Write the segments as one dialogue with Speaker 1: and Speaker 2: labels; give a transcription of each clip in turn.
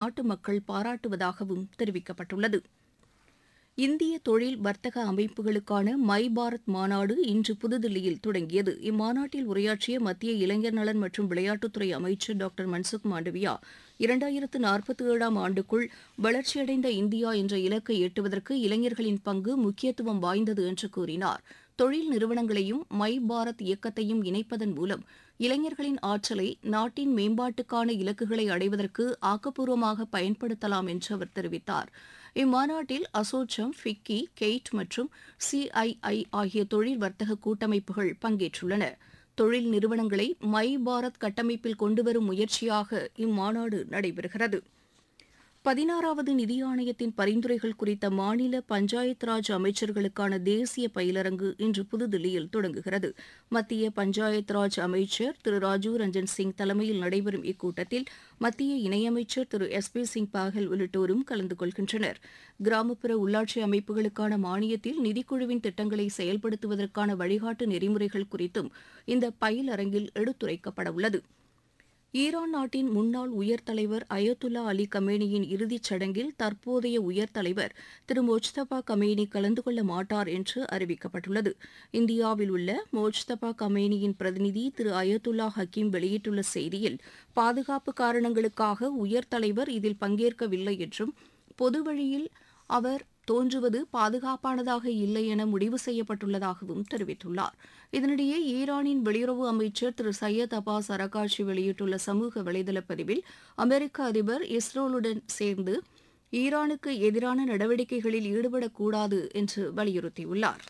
Speaker 1: அந்நாட்டு மக்கள் பாராட்டுவதாகவும் தெரிவிக்கப்பட்டுள்ளது இந்திய தொழில் வர்த்தக அமைப்புகளுக்கான மை பாரத் மாநாடு இன்று புதுதில்லியில் தொடங்கியது இம்மாநாட்டில் உரையாற்றிய மத்திய இளைஞர் நலன் மற்றும் விளையாட்டுத்துறை அமைச்சர் டாக்டர் மன்சுக் மாண்டவியா இரண்டாயிரத்து நாற்பத்தி ஏழாம் ஆண்டுக்குள் வளர்ச்சியடைந்த இந்தியா என்ற இலக்கை எட்டுவதற்கு இளைஞர்களின் பங்கு முக்கியத்துவம் வாய்ந்தது என்று கூறினார் தொழில் நிறுவனங்களையும் மை பாரத் இயக்கத்தையும் இணைப்பதன் மூலம் இளைஞர்களின் ஆற்றலை நாட்டின் மேம்பாட்டுக்கான இலக்குகளை அடைவதற்கு ஆக்கப்பூர்வமாக பயன்படுத்தலாம் என்று அவர் தெரிவித்தார் இம்மாநாட்டில் அசோச்சம் ஃபிக்கி கெய்ட் மற்றும் சிஐஐ ஆகிய தொழில் வர்த்தக கூட்டமைப்புகள் பங்கேற்றுள்ளன தொழில் நிறுவனங்களை மை பாரத் கட்டமைப்பில் கொண்டுவரும் முயற்சியாக இம்மாநாடு நடைபெறுகிறது பதினாறாவது நிதி ஆணையத்தின் பரிந்துரைகள் குறித்த மாநில பஞ்சாயத் ராஜ் அமைச்சர்களுக்கான தேசிய பயிலரங்கு இன்று புதுதில்லியில் தொடங்குகிறது மத்திய பஞ்சாயத் ராஜ் அமைச்சர் திரு ராஜீவ் ரஞ்சன் சிங் தலைமையில் நடைபெறும் இக்கூட்டத்தில் மத்திய இணையமைச்சர் திரு எஸ் பி சிங் பாகல் உள்ளிட்டோரும் கலந்து கொள்கின்றனர் கிராமப்புற உள்ளாட்சி அமைப்புகளுக்கான மானியத்தில் நிதிக்குழுவின் திட்டங்களை செயல்படுத்துவதற்கான வழிகாட்டு நெறிமுறைகள் குறித்தும் இந்த பயிலரங்கில் எடுத்துரைக்கப்பட உள்ளது ஈரான் நாட்டின் முன்னாள் உயர் தலைவர் அயத்துல்லா அலி கமேனியின் இறுதிச் சடங்கில் தற்போதைய உயர் தலைவர் திரு மோஜ்தபா கமேனி கலந்து கொள்ள மாட்டார் என்று அறிவிக்கப்பட்டுள்ளது இந்தியாவில் உள்ள மோஜ்தபா கமேனியின் பிரதிநிதி திரு அயத்துல்லா ஹக்கீம் வெளியிட்டுள்ள செய்தியில் பாதுகாப்பு காரணங்களுக்காக உயர் தலைவர் இதில் பங்கேற்கவில்லை என்றும் பொது வழியில் அவர் தோன்றுவது பாதுகாப்பானதாக இல்லை என முடிவு செய்யப்பட்டுள்ளதாகவும் தெரிவித்துள்ளார் இதனிடையே ஈரானின் வெளியுறவு அமைச்சர் திரு சையத் அப்பாஸ் அரகாட்சி வெளியிட்டுள்ள சமூக வலைதள பதிவில் அமெரிக்க அதிபர் இஸ்ரோலுடன் சேர்ந்து ஈரானுக்கு எதிரான நடவடிக்கைகளில் ஈடுபடக்கூடாது என்று வலியுறுத்தியுள்ளார்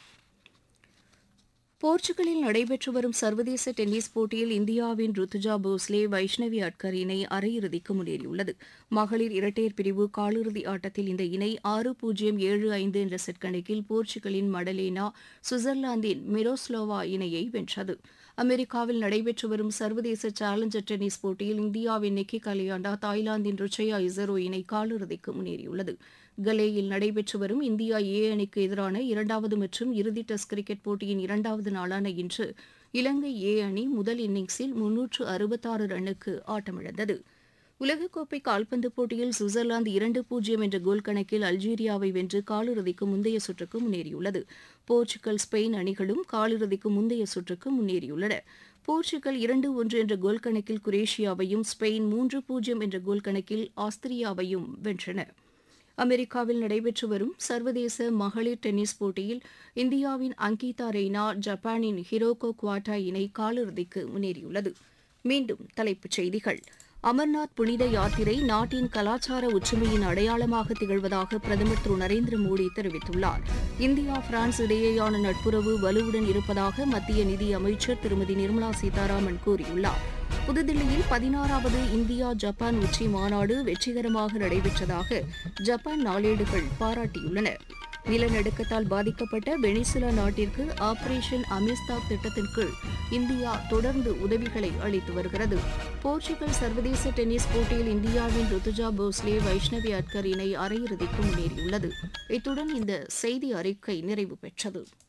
Speaker 1: போர்ச்சுகலில் நடைபெற்று வரும் சர்வதேச டென்னிஸ் போட்டியில் இந்தியாவின் ருத்துஜா போஸ்லே வைஷ்ணவி அட்கர் இணை அரையிறுதிக்கு முன்னேறியுள்ளது மகளிர் இரட்டையர் பிரிவு காலிறுதி ஆட்டத்தில் இந்த இணை ஆறு பூஜ்ஜியம் ஏழு ஐந்து என்ற செட் கணக்கில் போர்ச்சுகலின் மடலேனா சுவிட்சர்லாந்தின் மிரோஸ்லோவா இணையை வென்றது அமெரிக்காவில் நடைபெற்று வரும் சர்வதேச சேலஞ்சர் டென்னிஸ் போட்டியில் இந்தியாவின் நிக்கி கலியாண்டா தாய்லாந்தின் ருச்சயா இசரோ இணை காலிறுதிக்கு முன்னேறியுள்ளது கலேயில் நடைபெற்று வரும் இந்தியா ஏ அணிக்கு எதிரான இரண்டாவது மற்றும் இறுதி டெஸ்ட் கிரிக்கெட் போட்டியின் இரண்டாவது நாளான இன்று இலங்கை ஏ அணி முதல் இன்னிங்ஸில் முன்னூற்று அறுபத்தாறு ரன்னுக்கு ஆட்டமிழந்தது உலகக்கோப்பை கால்பந்து போட்டியில் சுவிட்சர்லாந்து இரண்டு பூஜ்ஜியம் என்ற கோல் கணக்கில் அல்ஜீரியாவை வென்று காலிறுதிக்கு முந்தைய சுற்றுக்கு முன்னேறியுள்ளது போர்ச்சுகல் ஸ்பெயின் அணிகளும் காலிறுதிக்கு முந்தைய சுற்றுக்கு முன்னேறியுள்ளன போர்ச்சுகல் இரண்டு ஒன்று என்ற கோல் கணக்கில் குரேஷியாவையும் ஸ்பெயின் மூன்று பூஜ்ஜியம் என்ற கோல் கணக்கில் ஆஸ்திரியாவையும் வென்றன அமெரிக்காவில் நடைபெற்று வரும் சர்வதேச மகளிர் டென்னிஸ் போட்டியில் இந்தியாவின் அங்கிதா ரெய்னா ஜப்பானின் ஹிரோகோ குவாட்டா இணை காலிறுதிக்கு முன்னேறியுள்ளது மீண்டும் தலைப்புச் செய்திகள் அமர்நாத் புனித யாத்திரை நாட்டின் கலாச்சார ஒற்றுமையின் அடையாளமாக திகழ்வதாக பிரதமர் திரு நரேந்திர மோடி தெரிவித்துள்ளார் இந்தியா பிரான்ஸ் இடையேயான நட்புறவு வலுவுடன் இருப்பதாக மத்திய நிதி அமைச்சர் திருமதி நிர்மலா சீதாராமன் கூறியுள்ளார் புதுதில்லியில் பதினாறாவது இந்தியா ஜப்பான் உச்சி மாநாடு வெற்றிகரமாக நடைபெற்றதாக ஜப்பான் நாளேடுகள் பாராட்டியுள்ளன நிலநடுக்கத்தால் பாதிக்கப்பட்ட வெனிசுலா நாட்டிற்கு ஆபரேஷன் அமிஸ்தாக் திட்டத்தின் கீழ் இந்தியா தொடர்ந்து உதவிகளை அளித்து வருகிறது போர்ச்சுகல் சர்வதேச டென்னிஸ் போட்டியில் இந்தியாவின் ருத்துஜா போஸ்லே வைஷ்ணவி அட்கர் இணை அரையிறுதிக்கு முன்னேறியுள்ளது இத்துடன் இந்த செய்தி அறிக்கை நிறைவு பெற்றது